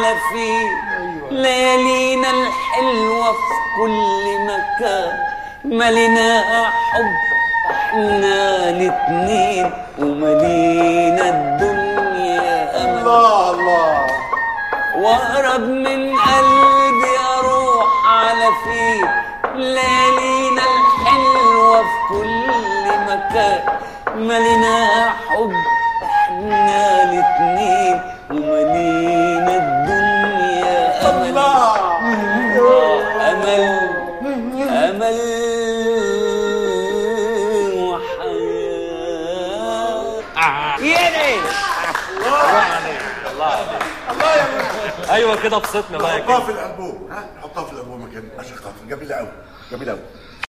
على فيه ليالينا الحلوة في كل مكان مليناها حب احنا الاتنين وملينا الدنيا امل الله الله واقرب من قلبي اروح على فيه ليالينا الحلوة في كل مكان ملينا حب احنا الاتنين وملينا الدنيا امل الله امل امل وحياة يلي ايوه كده بسطنا بقى نحطها في الالبوم ها نحطها في الالبوم مكان عشان خاطر جميله قوي جميله قوي